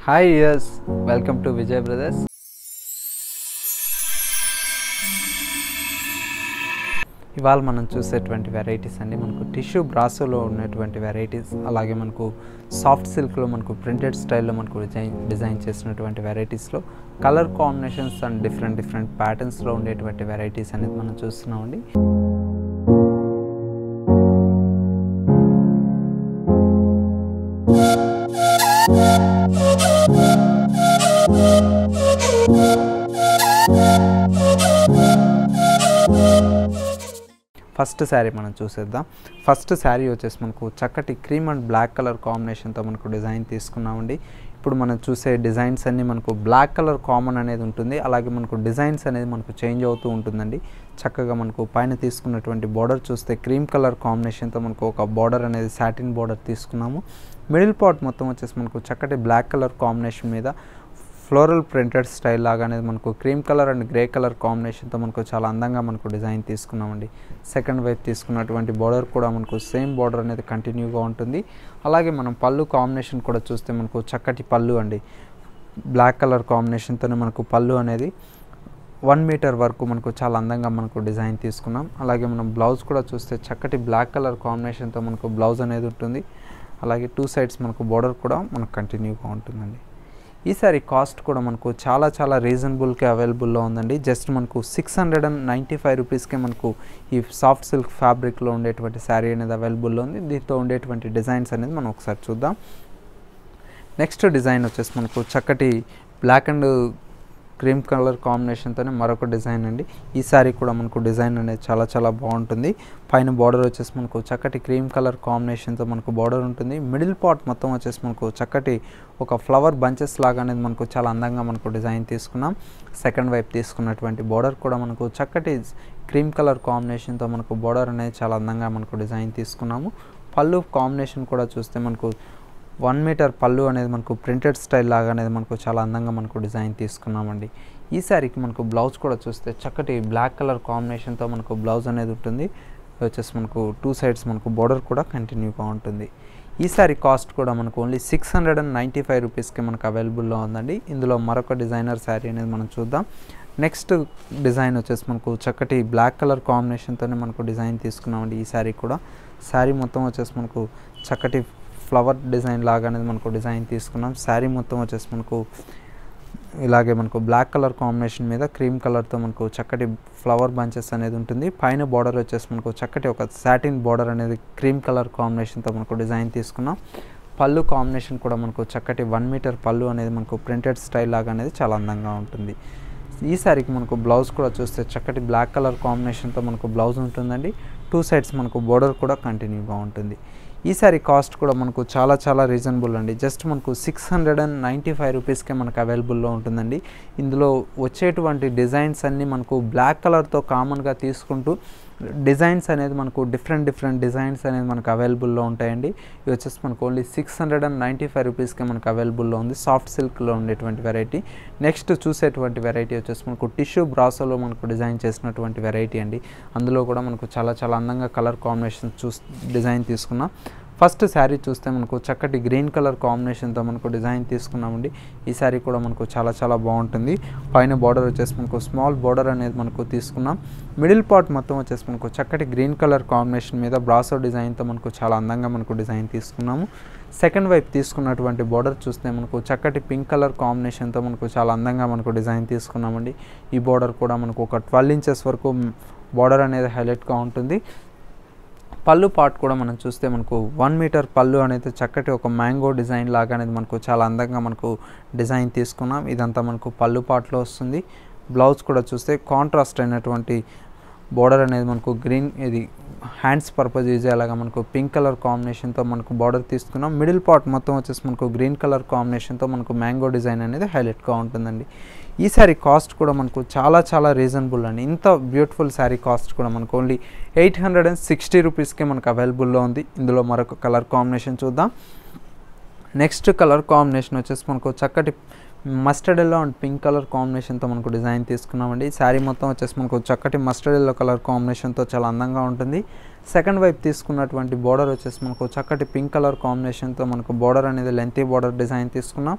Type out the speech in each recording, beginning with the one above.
hi yes welcome to Vijay brothers ఇవాళ మనం చూసేటువంటి వెరైటీస్ అండి మనకు టిష్యూ బ్రాసోలో ఉన్నటువంటి వెరైటీస్ అలాగే మనకు సాఫ్ట్ సిల్క్లో మనకు ప్రింటెడ్ స్టైల్లో మనకు డిజైన్ డిజైన్ చేసినటువంటి వెరైటీస్లో colour combinations and different different ప్యాటర్న్స్లో ఉండేటువంటి వెరైటీస్ అనేది మనం చూస్తున్నామండి ఫస్ట్ శారీ మనం చూసేద్దాం ఫస్ట్ శారీ వచ్చేసి మనకు చక్కటి క్రీమ్ అండ్ బ్లాక్ కలర్ కాంబినేషన్తో మనకు డిజైన్ తీసుకున్నామండి ఇప్పుడు మనం చూసే డిజైన్స్ అన్నీ మనకు బ్లాక్ కలర్ కామన్ అనేది ఉంటుంది అలాగే మనకు డిజైన్స్ అనేది మనకు చేంజ్ అవుతూ ఉంటుందండి చక్కగా మనకు పైన తీసుకున్నటువంటి బార్డర్ చూస్తే క్రీమ్ కలర్ కాంబినేషన్తో మనకు ఒక బార్డర్ అనేది సాటిన్ బార్డర్ తీసుకున్నాము మిడిల్ పార్ట్ మొత్తం వచ్చేసి మనకు చక్కటి బ్లాక్ కలర్ కాంబినేషన్ మీద ఫ్లోరల్ ప్రింటెడ్ స్టైల్ లాగా అనేది మనకు cream colour and grey colour కాంబినేషన్తో మనకు చాలా అందంగా మనకు డిజైన్ తీసుకున్నామండి సెకండ్ వైపు తీసుకున్నటువంటి బార్డర్ కూడా మనకు సేమ్ బార్డర్ అనేది కంటిన్యూగా ఉంటుంది అలాగే మనం పళ్ళు కాంబినేషన్ కూడా చూస్తే మనకు చక్కటి పళ్ళు అండి బ్లాక్ కలర్ కాంబినేషన్తోనే మనకు పళ్ళు అనేది వన్ మీటర్ వరకు మనకు చాలా అందంగా మనకు డిజైన్ తీసుకున్నాం అలాగే మనం బ్లౌజ్ కూడా చూస్తే చక్కటి బ్లాక్ కలర్ కాంబినేషన్తో మనకు బ్లౌజ్ అనేది ఉంటుంది అలాగే టూ సైడ్స్ మనకు బార్డర్ కూడా మనకు కంటిన్యూగా ఉంటుందండి ఈ సారీ కాస్ట్ కూడా మనకు చాలా చాలా రీజనబుల్కి అవైలబుల్లో ఉందండి జస్ట్ మనకు six hundred and ninety five రూపీస్కే మనకు ఈ సాఫ్ట్ సిల్క్ ఫ్యాబ్రిక్లో ఉండేటువంటి శారీ అనేది అవైలబుల్లో ఉంది దీంతో ఉండేటువంటి డిజైన్స్ అనేది మనం ఒకసారి చూద్దాం నెక్స్ట్ డిజైన్ వచ్చేసి మనకు చక్కటి బ్లాక్ అండ్ క్రీమ్ కలర్ కాంబినేషన్తోనే మరొక డిజైన్ అండి ఈ శారీ కూడా మనకు డిజైన్ అనేది చాలా చాలా బాగుంటుంది పైన బార్డర్ వచ్చేసి మనకు చక్కటి క్రీమ్ కలర్ కాంబినేషన్తో మనకు బార్డర్ ఉంటుంది మిడిల్ పార్ట్ మొత్తం వచ్చేసి మనకు చక్కటి ఒక ఫ్లవర్ బంచెస్ లాగా అనేది మనకు చాలా అందంగా మనకు డిజైన్ తీసుకున్నాం సెకండ్ వైపు తీసుకున్నటువంటి బార్డర్ కూడా మనకు చక్కటి క్రీమ్ కలర్ కాంబినేషన్తో మనకు బార్డర్ అనేది చాలా అందంగా మనకు డిజైన్ తీసుకున్నాము పళ్ళు కాంబినేషన్ కూడా చూస్తే మనకు వన్ మీటర్ పళ్ళు అనేది మనకు ప్రింటెడ్ స్టైల్ లాగా అనేది మనకు చాలా అందంగా మనకు డిజైన్ తీసుకున్నామండి ఈ శారీకి మనకు బ్లౌజ్ కూడా చూస్తే చక్కటి బ్లాక్ కలర్ కాంబినేషన్తో మనకు బ్లౌజ్ అనేది ఉంటుంది వచ్చేసి మనకు టూ సైడ్స్ మనకు బార్డర్ కూడా కంటిన్యూగా ఉంటుంది ఈ శారీ కాస్ట్ కూడా మనకు only six hundred and ninety five రూపీస్కి మనకు అవైలబుల్లో ఉందండి ఇందులో మరొక డిజైనర్ శారీ అనేది మనం చూద్దాం నెక్స్ట్ డిజైన్ వచ్చేసి మనకు చక్కటి బ్లాక్ కలర్ కాంబినేషన్తోనే మనకు డిజైన్ తీసుకున్నామండి ఈ శారీ కూడా శారీ మొత్తం వచ్చేసి మనకు చక్కటి ఫ్లవర్ డిజైన్ లాగా అనేది మనకు డిజైన్ తీసుకున్నాం శారీ మొత్తం వచ్చేసి మనకు ఇలాగే మనకు బ్లాక్ కలర్ కాంబినేషన్ మీద క్రీమ్ కలర్తో మనకు చక్కటి ఫ్లవర్ బంచెస్ అనేది ఉంటుంది పైన బార్డర్ వచ్చేసి మనకు చక్కటి ఒక సాటిన్ బార్డర్ అనేది క్రీమ్ కలర్ కాంబినేషన్తో మనకు డిజైన్ తీసుకున్నాం పళ్ళు కాంబినేషన్ కూడా మనకు చక్కటి వన్ మీటర్ పళ్ళు అనేది మనకు ప్రింటెడ్ స్టైల్ లాగా అనేది చాలా అందంగా ఉంటుంది ఈ శారీకి మనకు బ్లౌజ్ కూడా చూస్తే చక్కటి బ్లాక్ కలర్ కాంబినేషన్తో మనకు బ్లౌజ్ ఉంటుందండి టూ సైడ్స్ మనకు బోర్డర్ కూడా కంటిన్యూగా ఉంటుంది ఈ సారీ కాస్ట్ కూడా మనకు చాలా చాలా రీజనబుల్ అండి జస్ట్ మనకు six hundred and ninety five రూపీస్కే మనకు అవైలబుల్లో ఉంటుందండి ఇందులో వచ్చేటువంటి డిజైన్స్ అన్నీ మనకు బ్లాక్ కలర్తో కామన్గా తీసుకుంటూ డిజైన్స్ అనేది మనకు డిఫరెంట్ డిఫరెంట్ డిజైన్స్ అనేది మనకు అవైలబుల్లో ఉంటాయండి ఇవి వచ్చేసి మనకు only six hundred and ninety five రూపీస్కి మనకు అవైలబుల్లో ఉంది సాఫ్ట్ సిల్క్లో ఉండేటువంటి వెరైటీ నెక్స్ట్ చూసేటువంటి వెరైటీ వచ్చేసి మనకు టిష్యూ బ్రాసోలో మనకు డిజైన్ చేసినటువంటి వెరైటీ అండి అందులో కూడా మనకు చాలా చాలా అందంగా కలర్ కాంబినేషన్ చూస్ డిజైన్ తీసుకున్నాం ఫస్ట్ శారీ చూస్తే మనకు చక్కటి గ్రీన్ కలర్ కాంబినేషన్తో మనకు డిజైన్ తీసుకున్నామండి ఈ శారీ కూడా మనకు చాలా చాలా బాగుంటుంది పైన బార్డర్ వచ్చేసి మనకు స్మాల్ బార్డర్ అనేది మనకు తీసుకున్నాం మిడిల్ పార్ట్ మొత్తం వచ్చేసి మనకు చక్కటి గ్రీన్ కలర్ కాంబినేషన్ మీద బ్రాసో డిజైన్తో మనకు చాలా అందంగా మనకు డిజైన్ తీసుకున్నాము సెకండ్ వైపు తీసుకున్నటువంటి బార్డర్ చూస్తే మనకు చక్కటి పింక్ కలర్ కాంబినేషన్తో మనకు చాలా అందంగా మనకు డిజైన్ తీసుకున్నామండి ఈ బార్డర్ కూడా మనకు ఒక ట్వెల్వ్ ఇంచెస్ వరకు బార్డర్ అనేది హైలైట్గా ఉంటుంది పళ్ళు పార్ట్ కూడా మనం చూస్తే మనకు వన్ మీటర్ పళ్ళు అనేది చక్కటి ఒక మ్యాంగో డిజైన్ లాగా అనేది మనకు చాలా అందంగా మనకు డిజైన్ తీసుకున్నాం ఇదంతా మనకు పళ్ళు పార్ట్లో వస్తుంది బ్లౌజ్ కూడా చూస్తే కాంట్రాస్ట్ అయినటువంటి బార్డర్ అనేది మనకు గ్రీన్ ఇది హ్యాండ్స్ పర్పస్ యూజ్ అయ్యేలాగా మనకు పింక్ కలర్ కాంబినేషన్తో మనకు బార్డర్ తీసుకున్నాం మిడిల్ పార్ట్ మొత్తం వచ్చేసి మనకు గ్రీన్ కలర్ కాంబినేషన్తో మనకు మ్యాంగో డిజైన్ అనేది హైలైట్గా ఉంటుందండి ఈ శారీ కాస్ట్ కూడా మనకు చాలా చాలా రీజనబుల్ అండి ఇంత బ్యూటిఫుల్ శారీ కాస్ట్ కూడా మనకు only eight hundred and sixty రూపీస్కే మనకు అవైలబుల్లో ఉంది ఇందులో మరొక కలర్ కాంబినేషన్ చూద్దాం నెక్స్ట్ కలర్ కాంబినేషన్ వచ్చేసి మనకు చక్కటి mustard yellow and pink colour కాంబినేషన్తో మనకు డిజైన్ తీసుకున్నామండి శారీ మొత్తం వచ్చేసి మనకు చక్కటి మస్టర్డ్ ఎల్లో కలర్ కాంబినేషన్తో చాలా అందంగా ఉంటుంది సెకండ్ వైపు తీసుకున్నటువంటి బార్డర్ వచ్చేసి మనకు చక్కటి పింక్ కలర్ కాంబినేషన్తో మనకు బార్డర్ అనేది లెంతీ బార్డర్ డిజైన్ తీసుకున్నాం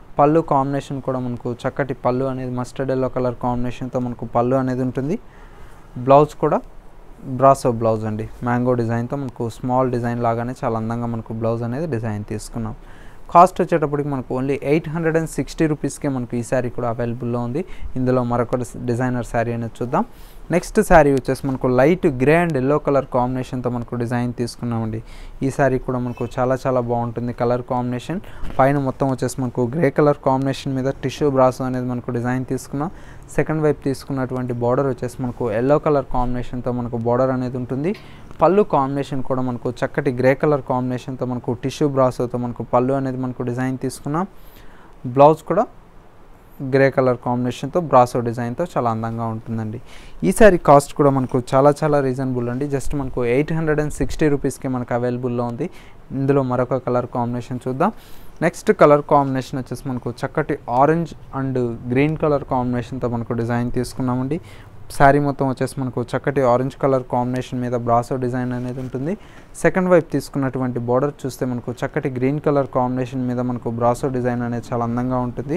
పళ్ళు కాంబినేషన్ కూడా మనకు చక్కటి పళ్ళు అనేది మస్టర్డ్ ఎల్లో కలర్ కాంబినేషన్తో మనకు పళ్ళు అనేది ఉంటుంది బ్లౌజ్ కూడా బ్రాసో బ్లౌజ్ అండి మ్యాంగో డిజైన్తో మనకు స్మాల్ డిజైన్ లాగానే చాలా అందంగా మనకు బ్లౌజ్ అనేది డిజైన్ తీసుకున్నాం కాస్ట్ వచ్చేటప్పటికి మనకు only eight hundred and sixty రూపీస్కే మనకు ఈ శారీ కూడా అవైలబుల్లో ఉంది ఇందులో మరొక డిజైనర్ శారీ అనేది చూద్దాం నెక్స్ట్ శారీ వచ్చేసి మనకు light grey and yellow colour కాంబినేషన్తో మనకు డిజైన్ తీసుకున్నామండి ఈ శారీ కూడా మనకు చాలా చాలా బాగుంటుంది కలర్ కాంబినేషన్ పైన మొత్తం వచ్చేసి మనకు గ్రే కలర్ కాంబినేషన్ మీద టిష్యూ బ్రాసో అనేది మనకు డిజైన్ తీసుకున్నాం సెకండ్ వైపు తీసుకున్నటువంటి బార్డర్ వచ్చేసి మనకు ఎల్లో కలర్ కాంబినేషన్తో మనకు బార్డర్ అనేది ఉంటుంది పళ్ళు కాంబినేషన్ కూడా మనకు చక్కటి గ్రే కలర్ కాంబినేషన్తో మనకు టిష్యూ బ్రాసోతో మనకు పళ్ళు అనేది మనకు డిజైన్ తీసుకున్నాం బ్లౌజ్ కూడా గ్రే కలర్ కాంబినేషన్తో బ్రాసో డిజైన్తో చాలా అందంగా ఉంటుందండి ఈ సారీ కాస్ట్ కూడా మనకు చాలా చాలా రీజనబుల్ అండి జస్ట్ మనకు ఎయిట్ హండ్రెడ్ అండ్ సిక్స్టీ రూపీస్కి మనకు అవైలబుల్లో ఉంది ఇందులో మరొక కలర్ కాంబినేషన్ చూద్దాం నెక్స్ట్ కలర్ కాంబినేషన్ వచ్చేసి మనకు చక్కటి ఆరెంజ్ అండ్ గ్రీన్ కలర్ కాంబినేషన్తో మనకు డిజైన్ తీసుకున్నామండి శారీ మొత్తం వచ్చేసి మనకు చక్కటి ఆరెంజ్ కలర్ కాంబినేషన్ మీద బ్రాసో డిజైన్ అనేది ఉంటుంది సెకండ్ వైపు తీసుకున్నటువంటి బార్డర్ చూస్తే మనకు చక్కటి గ్రీన్ కలర్ కాంబినేషన్ మీద మనకు బ్రాసో డిజైన్ అనేది చాలా అందంగా ఉంటుంది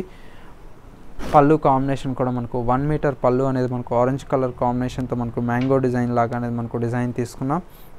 పళ్ళు కాంబినేషన్ కూడా మనకు వన్ మీటర్ పళ్ళు అనేది మనకు ఆరెంజ్ కలర్ కాంబినేషన్తో మనకు మ్యాంగో డిజైన్ లాగా అనేది మనకు డిజైన్ తీసుకున్నాం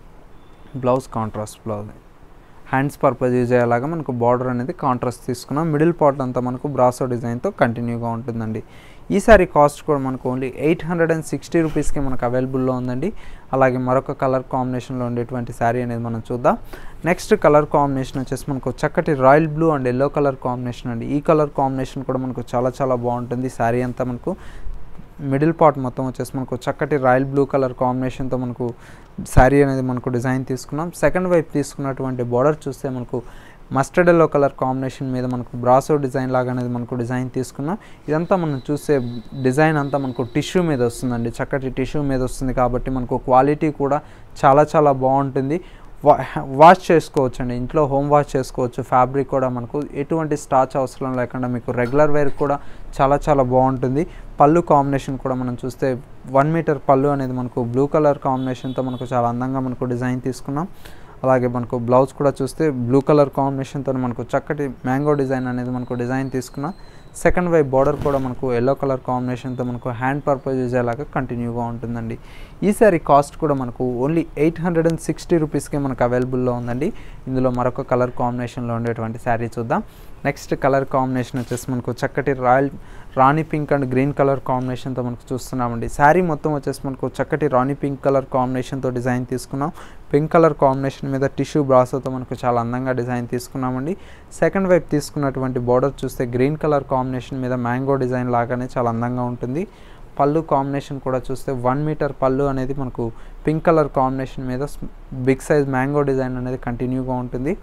blouse contrast blouse hands purpose use అయ్యేలాగా మనకు బార్డర్ అనేది కాంట్రాస్ట్ తీసుకున్నాం మిడిల్ పార్ట్ అంతా మనకు బ్రాసో డిజైన్తో కంటిన్యూగా ఉంటుందండి ఈ సారీ కాస్ట్ కూడా మనకు only eight hundred and sixty రూపీస్కి మనకు అవైలబుల్లో ఉందండి అలాగే మరొక కలర్ కాంబినేషన్లో ఉండేటువంటి శారీ అనేది మనం చూద్దాం నెక్స్ట్ కలర్ కాంబినేషన్ వచ్చేసి మనకు చక్కటి royal blue and yellow colour combination అండి ఈ కలర్ కాంబినేషన్ కూడా మనకు చాలా చాలా బాగుంటుంది శారీ అంతా మనకు మిడిల్ పార్ట్ మొత్తం వచ్చేసి మనకు చక్కటి రాయల్ బ్లూ కలర్ కాంబినేషన్తో మనకు శారీ అనేది మనకు డిజైన్ తీసుకున్నాం సెకండ్ వైపు తీసుకున్నటువంటి బార్డర్ చూస్తే మనకు మస్టర్డ్ ఎల్లో కలర్ కాంబినేషన్ మీద మనకు బ్రాసో డిజైన్ లాగా అనేది మనకు డిజైన్ తీసుకున్నాం ఇదంతా మనం చూసే డిజైన్ అంతా మనకు టిష్యూ మీద వస్తుందండి చక్కటి టిష్యూ మీద వస్తుంది కాబట్టి మనకు క్వాలిటీ కూడా చాలా చాలా బాగుంటుంది వా వాష్ చేసుకోవచ్చు అండి ఇంట్లో హోమ్ వాష్ చేసుకోవచ్చు ఫ్యాబ్రిక్ కూడా మనకు ఎటువంటి స్టాచ్ అవసరం లేకుండా మీకు రెగ్యులర్ వేర్ కూడా చాలా చాలా బాగుంటుంది పళ్ళు కాంబినేషన్ కూడా మనం చూస్తే వన్ మీటర్ పళ్ళు అనేది మనకు బ్లూ కలర్ కాంబినేషన్తో మనకు చాలా అందంగా మనకు డిజైన్ తీసుకున్నాం అలాగే మనకు బ్లౌజ్ కూడా చూస్తే బ్లూ కలర్ కాంబినేషన్తో మనకు చక్కటి మ్యాంగో డిజైన్ అనేది మనకు డిజైన్ తీసుకున్నాం సెకండ్ వైపు బార్డర్ కూడా మనకు ఎల్లో కలర్ కాంబినేషన్తో మనకు హ్యాండ్ పర్పస్ యూజ్ అయ్యేలాగా కంటిన్యూగా ఉంటుందండి ఈ సారీ కాస్ట్ కూడా మనకు only eight hundred and sixty రూపీస్కి మనకు అవైలబుల్లో ఉందండి ఇందులో మరొక కలర్ కాంబినేషన్లో ఉండేటువంటి శారీ చూద్దాం నెక్స్ట్ కలర్ కాంబినేషన్ వచ్చేసి మనకు చక్కటి royal Rani pink and green colour కాంబినేషన్తో మనకు చూస్తున్నామండి శారీ మొత్తం వచ్చేసి మనకు చక్కటి రాణి పింక్ కలర్ కాంబినేషన్తో డిజైన్ తీసుకున్నాం పింక్ కలర్ కాంబినేషన్ మీద టిష్యూ బ్రాసోతో మనకు చాలా అందంగా డిజైన్ తీసుకున్నామండి సెకండ్ వైపు తీసుకున్నటువంటి బార్డర్ చూస్తే గ్రీన్ కలర్ కాంబినేషన్ మీద మ్యాంగో డిజైన్ లాగానే చాలా అందంగా ఉంటుంది పళ్ళు కాంబినేషన్ కూడా చూస్తే వన్ మీటర్ పళ్ళు అనేది మనకు పింక్ కలర్ కాంబినేషన్ మీద బిగ్ సైజ్ మ్యాంగో డిజైన్ అనేది కంటిన్యూగా ఉంటుంది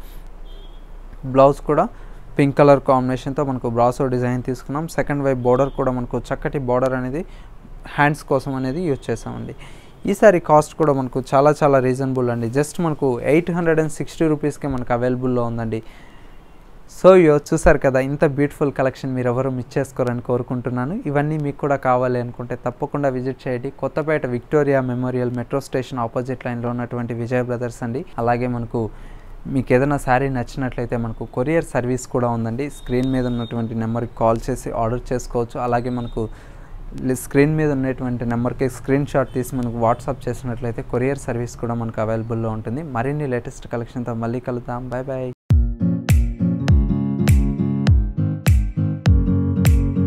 బ్లౌజ్ కూడా పింక్ కలర్ కాంబినేషన్తో మనకు బ్రాసో డిజైన్ తీసుకున్నాం సెకండ్ వైపు బార్డర్ కూడా మనకు చక్కటి బార్డర్ అనేది హ్యాండ్స్ కోసం అనేది యూజ్ చేసామండి ఈ సారీ కాస్ట్ కూడా మనకు చాలా చాలా రీజనబుల్ అండి జస్ట్ మనకు ఎయిట్ హండ్రెడ్ అండ్ సిక్స్టీ రూపీస్కి మనకు అవైలబుల్లో ఉందండి సో యో చూసారు కదా ఇంత బ్యూటిఫుల్ కలెక్షన్ మీరు ఎవరు మిస్ చేసుకోరని కోరుకుంటున్నాను ఇవన్నీ మీకు కూడా కావాలి అనుకుంటే తప్పకుండా విజిట్ చేయండి Kothapeta Victoria Memorial metro station opposite లైన్లో ఉన్నటువంటి విజయ్ బ్రదర్స్ అండి అలాగే మనకు మీకు ఏదైనా శారీ నచ్చినట్లయితే మనకు కొరియర్ సర్వీస్ కూడా ఉందండి స్క్రీన్ మీద ఉన్నటువంటి నెంబర్కి కాల్ చేసి ఆర్డర్ చేసుకోవచ్చు అలాగే మనకు స్క్రీన్ మీద ఉన్నటువంటి నెంబర్కి స్క్రీన్ షాట్ తీసి మనకు వాట్సాప్ చేసినట్లయితే కొరియర్ సర్వీస్ కూడా మనకు అవైలబుల్లో ఉంటుంది మరిన్ని లేటెస్ట్ కలెక్షన్తో మళ్ళీ కలుద్దాం బాయ్ బాయ్